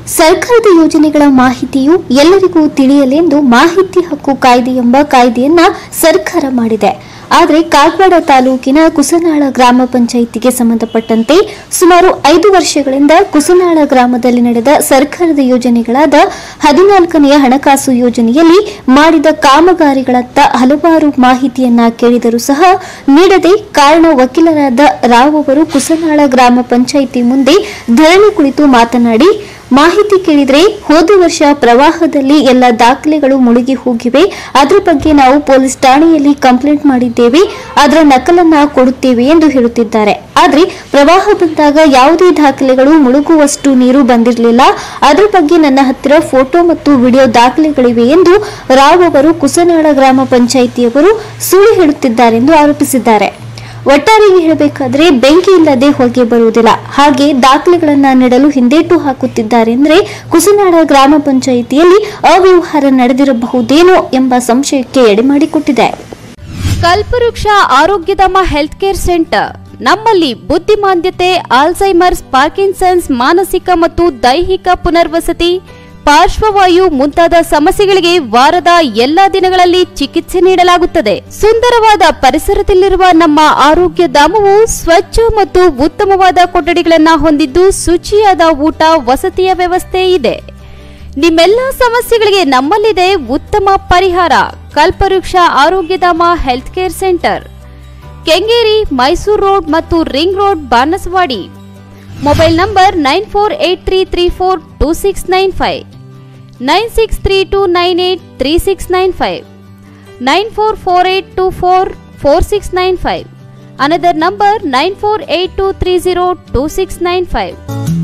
ಸರ್ಕಾರದ ಯೋಜನೆಗಳ ಮಾಹಿತಿಯು ಎಲ್ಲರಿಗೂ ತಿಳಿಯಲೆಂದು ಮಾಹಿತಿ ಹಕ್ಕು ಕಾಯ್ದೆ ಎಂಬ ಕಾಯ್ದೆಯನ್ನ ಸರ್ಕಾರ ಮಾಡಿದೆ ಆದರೆ ಕಾಗವಾಡ ತಾಲೂಕಿನ ಕುಸನಾಳ ಗ್ರಾಮ ಪಂಚಾಯಿತಿಗೆ ಸಂಬಂಧಪಟ್ಟಂತೆ ಸುಮಾರು ಐದು ವರ್ಷಗಳಿಂದ ಕುಸನಾಳ ಗ್ರಾಮದಲ್ಲಿ ನಡೆದ ಸರ್ಕಾರದ ಯೋಜನೆಗಳಾದ ಹದಿನಾಲ್ಕನೆಯ ಹಣಕಾಸು ಯೋಜನೆಯಲ್ಲಿ ಮಾಡಿದ ಕಾಮಗಾರಿಗಳತ್ತ ಹಲವಾರು ಮಾಹಿತಿಯನ್ನ ಕೇಳಿದರೂ ಸಹ ನೀಡದೆ ಕಾರಣ ವಕೀಲರಾದ ರಾವ್ ಅವರು ಕುಸನಾಳ ಗ್ರಾಮ ಪಂಚಾಯಿತಿ ಮುಂದೆ ಧರಣಿ ಕುಳಿತು ಮಾತನಾಡಿ ಮಾಹಿತಿ ಕೇಳಿದ್ರೆ ಹೋದ ವರ್ಷ ಪ್ರವಾಹದಲ್ಲಿ ಎಲ್ಲ ದಾಖಲೆಗಳು ಮುಳುಗಿ ಹೋಗಿವೆ ಅದರ ಬಗ್ಗೆ ನಾವು ಪೊಲೀಸ್ ಠಾಣೆಯಲ್ಲಿ ಕಂಪ್ಲೇಂಟ್ ಮಾಡಿದ್ದೇವೆ ಅದರ ನಕಲನ್ನ ಕೊಡುತ್ತೇವೆ ಎಂದು ಹೇಳುತ್ತಿದ್ದಾರೆ ಆದ್ರೆ ಪ್ರವಾಹ ಬಂದಾಗ ಯಾವುದೇ ದಾಖಲೆಗಳು ಮುಳುಗುವಷ್ಟು ನೀರು ಬಂದಿರಲಿಲ್ಲ ಅದರ ಬಗ್ಗೆ ನನ್ನ ಹತ್ತಿರ ಫೋಟೋ ಮತ್ತು ವಿಡಿಯೋ ದಾಖಲೆಗಳಿವೆ ಎಂದು ರಾವ್ ಅವರು ಕುಸನಾಳ ಗ್ರಾಮ ಪಂಚಾಯಿತಿಯವರು ಸುಳ್ಳು ಹೇಳುತ್ತಿದ್ದಾರೆಂದು ಆರೋಪಿಸಿದ್ದಾರೆ ಒಟ್ಟಾರೆಯಾಗಿ ಹೇಳಬೇಕಾದ್ರೆ ಬೆಂಕಿ ಇಲ್ಲದೆ ಹೊಗೆ ಬರುವುದಿಲ್ಲ ಹಾಗೆ ದಾಖಲೆಗಳನ್ನ ನೀಡಲು ಹಿಂದೇಟು ಹಾಕುತ್ತಿದ್ದಾರೆಂದ್ರೆ ಕುಸನಾಡ ಗ್ರಾಮ ಪಂಚಾಯಿತಿಯಲ್ಲಿ ಅವ್ಯವಹಾರ ನಡೆದಿರಬಹುದೇನೋ ಎಂಬ ಸಂಶಯಕ್ಕೆ ಎಡೆಮಾಡಿಕೊಟ್ಟಿದೆ ಕಲ್ಪವೃಕ್ಷ ಆರೋಗ್ಯಧಾಮ ಹೆಲ್ತ್ ಕೇರ್ ಸೆಂಟರ್ ನಮ್ಮಲ್ಲಿ ಬುದ್ಧಿಮಾಂದ್ಯತೆ ಆಲ್ಝೈಮರ್ಸ್ ಪಾರ್ಕಿನ್ಸನ್ಸ್ ಮಾನಸಿಕ ಮತ್ತು ದೈಹಿಕ ಪುನರ್ವಸತಿ ಪಾರ್ಶ್ವವಾಯು ಮುಂತಾದ ಸಮಸ್ಯೆಗಳಿಗೆ ವಾರದ ಎಲ್ಲಾ ದಿನಗಳಲ್ಲಿ ಚಿಕಿತ್ಸೆ ನೀಡಲಾಗುತ್ತದೆ ಸುಂದರವಾದ ಪರಿಸರದಲ್ಲಿರುವ ನಮ್ಮ ಆರೋಗ್ಯ ಧಾಮವು ಸ್ವಚ್ಛ ಮತ್ತು ಉತ್ತಮವಾದ ಕೊಠಡಿಗಳನ್ನು ಹೊಂದಿದ್ದು ಶುಚಿಯಾದ ಊಟ ವಸತಿಯ ವ್ಯವಸ್ಥೆ ಇದೆ ನಿಮ್ಮೆಲ್ಲ ಸಮಸ್ಯೆಗಳಿಗೆ ನಮ್ಮಲ್ಲಿದೆ ಉತ್ತಮ ಪರಿಹಾರ ಕಲ್ಪವೃಕ್ಷ ಆರೋಗ್ಯಧಾಮ health care centre Kengeri Mysuru road ಮತ್ತು ring road Banasavadi mobile number nine four eight three three four two six nine five nine six three two nine eight three six nine five nine four four eight two four four six nine five another number nine four eight two three zero two six nine five